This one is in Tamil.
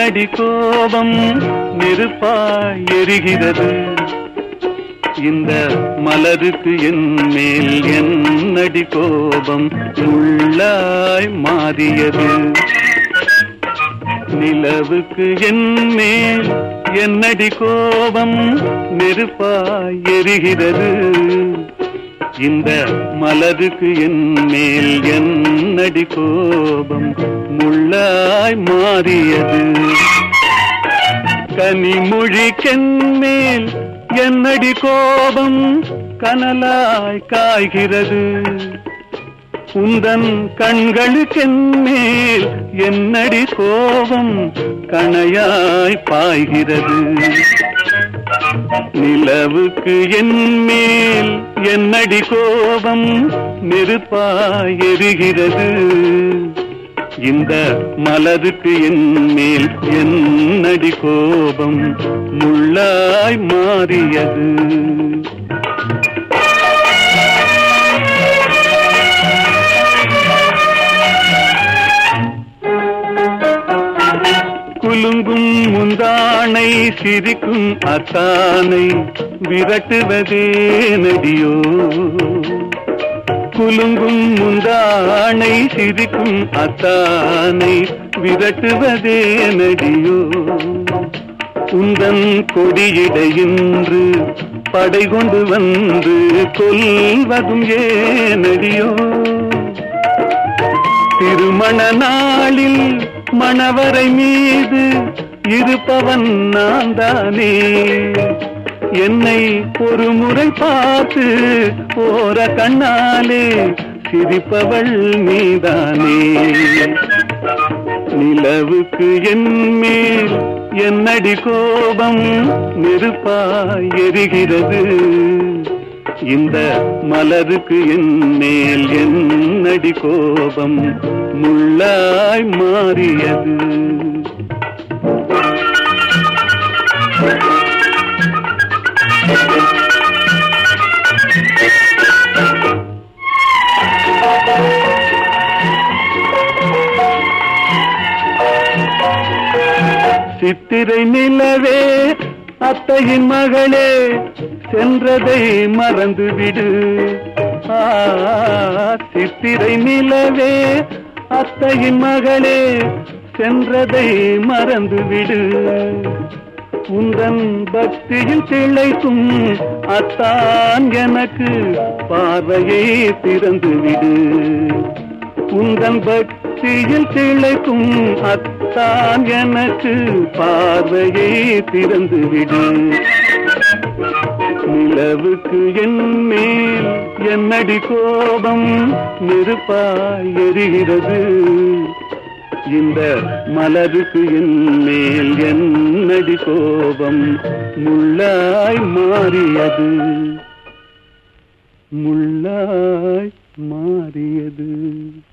என்னடி கோபம் நெருப்பாய் எரிகிறது இந்த மலருக்கு என் மேல் என்னடி கோபம் உள்ளாய் மாறியது நிலவுக்கு என் மேல் என்னடி கோபம் நெருப்பாய் எரிகிறது இந்த மலருக்கு என் மேல் என்னடி கோபம் முள்ளாய் மாறியது கனிமொழிக்கென் மேல் என்னடி கோபம் கனலாய் காய்கிறது உந்தன் கண்களுக்கென் மேல் என்னடி கோபம் கணையாய் பாய்கிறது நிலவுக்கு என் மேல் என்னடி கோபம் நெருப்பாய் எரிகிறது இந்த மலருக்கு என் மேல் என்னடி கோபம் முள்ளாய் மாறியது குலுங்கும் முந்தானை சிரிக்கும் அத்தானை விரட்டுவதே நடியோ குலுங்கும் முந்தானை சிரிக்கும் அத்தானை விரட்டுவதே நடியோ உந்தன் கொடியிடையின்று படை கொண்டு வந்து கொல்வதும் ஏனடியோ திருமண நாளில் மணவரை மீது இருப்பவன் நான் தானே என்னை ஒரு முறை பார்த்து போற கண்ணாலே சிரிப்பவள் நீதானே நிலவுக்கு என் மேல் என்னடி கோபம் நெருப்பாய் எரிகிறது இந்த மலருக்கு என் மேல் என்னடி கோபம் முள்ளாய் மாறியது சித்திரை நிலவே அத்தையின் மகளே சென்றதை மறந்துவிடு ஆ, சித்திரை நிலவே அத்தையின் மகளே சென்றதை மறந்துவிடு உந்தன் பக்தியில் திளைக்கும் அத்தான் எனக்கு பார்வையை திறந்துவிடு உந்தன் பக்தியில் திளைக்கும் அத்தான் எனக்கு பார்வையை திறந்துவிடு நிலவுக்கு என் மேல் என்னடி கோபம் நெருப்பாய் எரிகிறது இந்த மலருக்கு என் மேல் என்னடி கோபம் முள்ளாய் மாறியது முள்ளாய் மாறியது